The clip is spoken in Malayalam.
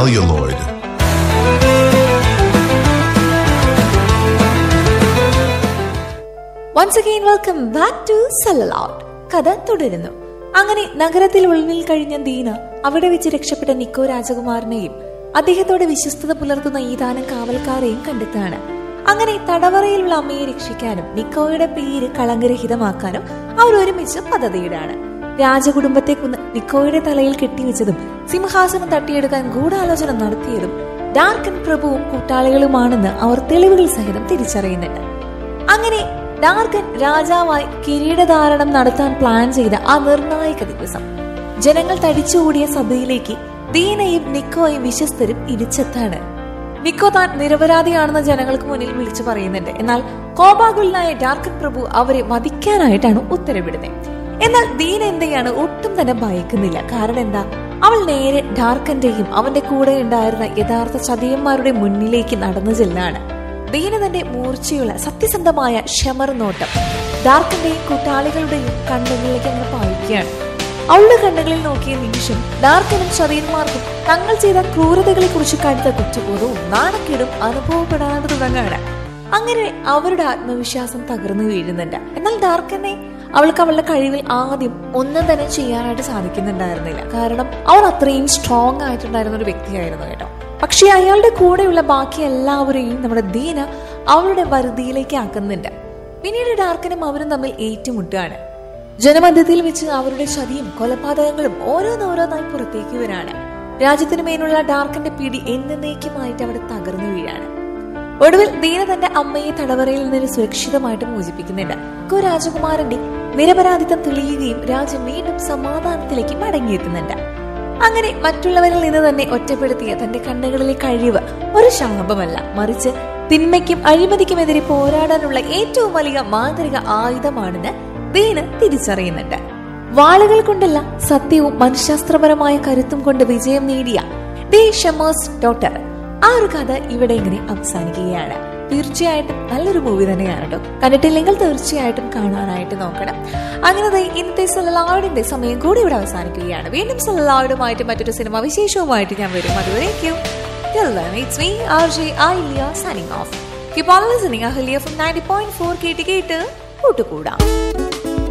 celluloid. Once again welcome back to celluloid കഥ തുടരുന്നു അങ്ങനെ നഗരത്തിൽ ഉൾവിൽ കഴിഞ്ഞ ദീന അവിടെ വെച്ച് രക്ഷപ്പെട്ട നിക്കോ രാജകുമാരനെയും അദ്ദേഹത്തോട് വിശ്വസ്തത പുലർത്തുന്ന ഈതാനം കാവൽക്കാരെയും കണ്ടെത്താണ് അങ്ങനെ തടവറയിലുള്ള അമ്മയെ രക്ഷിക്കാനും നിക്കോയുടെ പേര് കളങ്കരഹിതമാക്കാനും അവർ ഒരുമിച്ച് പദ്ധതിയിടാണ് രാജകുടുംബത്തെ കുന്ന് നിക്കോയുടെ തലയിൽ കെട്ടിവെച്ചതും സിംഹാസനം തട്ടിയെടുക്കാൻ ഗൂഢാലോചന നടത്തിയതും ഡാർക്കൻ പ്രഭുവും കൂട്ടാളികളുമാണെന്ന് അവർ തെളിവുകൾ സഹിതം തിരിച്ചറിയുന്നുണ്ട് അങ്ങനെ ഡാർക്കൻ രാജാവായി കിരീടധാരണം നടത്താൻ പ്ലാൻ ചെയ്ത ആ നിർണായക ദിവസം ജനങ്ങൾ തടിച്ചുകൂടിയ സഭയിലേക്ക് ദീനയും നിക്കോയും വിശ്വസ്തരും ഇടിച്ചെത്താണ് നിക്കോ താൻ നിരപരാധിയാണെന്ന് ജനങ്ങൾക്ക് മുന്നിൽ വിളിച്ചു പറയുന്നുണ്ട് എന്നാൽ കോപാകുലനായ ഡാർക്കൻ പ്രഭു അവരെ വധിക്കാനായിട്ടാണ് ഉത്തരവിടുന്നത് എന്നാൽ ദീന എന്തെയാണ് ഒട്ടും തന്നെ ഭയക്കുന്നില്ല കാരണം എന്താ അവൾ നേരെ ഡാർക്കന്റെയും അവന്റെ കൂടെ ഉണ്ടായിരുന്ന യഥാർത്ഥ ചതിയന്മാരുടെ മുന്നിലേക്ക് നടന്നു ചെല്ലാണ് ദീന തന്റെ മൂർച്ചയുള്ള സത്യസന്ധമായ ക്ഷമർ നോട്ടം ഡാർക്കിന്റെയും കൂട്ടാളികളുടെയും കണ്ണുകളിലേക്ക് അങ്ങ് പായിക്കുകയാണ് അവളുടെ കണ്ണുകളിൽ നോക്കിയ നിമിഷം ഡാർക്കിനും ചതിയന്മാർക്കും തങ്ങൾ ചെയ്ത ക്രൂരതകളെ കുറിച്ച് കടുത്ത കുറ്റബോധവും നാണക്കേടും അനുഭവപ്പെടാതെ തുടങ്ങാണ് അങ്ങനെ അവരുടെ ആത്മവിശ്വാസം തകർന്നു വീഴുന്നുണ്ട് എന്നാൽ ഡാർക്കനെ അവൾക്ക് അവളുടെ കഴിവിൽ ആദ്യം ഒന്നും തന്നെ ചെയ്യാനായിട്ട് സാധിക്കുന്നുണ്ടായിരുന്നില്ല കാരണം അവൾ അത്രയും സ്ട്രോങ് ആയിട്ടുണ്ടായിരുന്ന ഒരു വ്യക്തിയായിരുന്നു കേട്ടോ പക്ഷെ അയാളുടെ കൂടെയുള്ള ബാക്കി എല്ലാവരെയും നമ്മുടെ ദീന അവളുടെ വരുതിയിലേക്ക് ആക്കുന്നുണ്ട് പിന്നീട് ഡാർക്കനും അവരും തമ്മിൽ ഏറ്റുമുട്ടുകയാണ് ജനമധ്യത്തിൽ വെച്ച് അവരുടെ ചതിയും കൊലപാതകങ്ങളും ഓരോന്നോരോന്നായി പുറത്തേക്ക് വരാണ് രാജ്യത്തിന് മേലുള്ള ഡാർക്കന്റെ പിടി എന്നേക്കുമായിട്ട് അവിടെ തകർന്നു വീഴാണ് ഒടുവിൽ ദീന തന്റെ അമ്മയെ തടവറയിൽ നിന്ന് സുരക്ഷിതമായിട്ട് മോചിപ്പിക്കുന്നുണ്ട് കോ രാജകുമാരന്റെ നിരപരാധിത്വം തെളിയുകയും രാജ്യം വീണ്ടും സമാധാനത്തിലേക്ക് മടങ്ങിയെത്തുന്നുണ്ട് അങ്ങനെ മറ്റുള്ളവരിൽ നിന്ന് തന്നെ ഒറ്റപ്പെടുത്തിയ തന്റെ കണ്ണുകളിലെ കഴിവ് ഒരു ശാപമല്ല മറിച്ച് തിന്മയ്ക്കും അഴിമതിക്കുമെതിരെ പോരാടാനുള്ള ഏറ്റവും വലിയ മാന്ത്രിക ആയുധമാണെന്ന് ദീന തിരിച്ചറിയുന്നുണ്ട് വാളുകൾ കൊണ്ടല്ല സത്യവും മനഃശാസ്ത്രപരമായ കരുത്തും കൊണ്ട് വിജയം നേടിയ ദി ഷമേഴ്സ് ഡോട്ടർ ആ ഒരു കഥ ഇവിടെ ഇങ്ങനെ അവസാനിക്കുകയാണ് തീർച്ചയായിട്ടും നല്ലൊരു മൂവി തന്നെയാണ് കേട്ടോ കണ്ടിട്ടില്ലെങ്കിൽ തീർച്ചയായിട്ടും കാണാനായിട്ട് നോക്കണം അങ്ങനെ ദേ ഇന്നത്തെ സലലാവിഡിന്റെ സമയം കൂടി ഇവിടെ അവസാനിക്കുകയാണ് വീണ്ടും സലലാവിഡുമായിട്ട് മറ്റൊരു സിനിമ വിശേഷവുമായിട്ട് ഞാൻ വരും അതുവരേക്കും Till then, it's me, RJ Ahilia, signing off. Keep on listening, Ahilia from 90.4 കേട്ട് കേട്ട് കൂട്ടുകൂടാം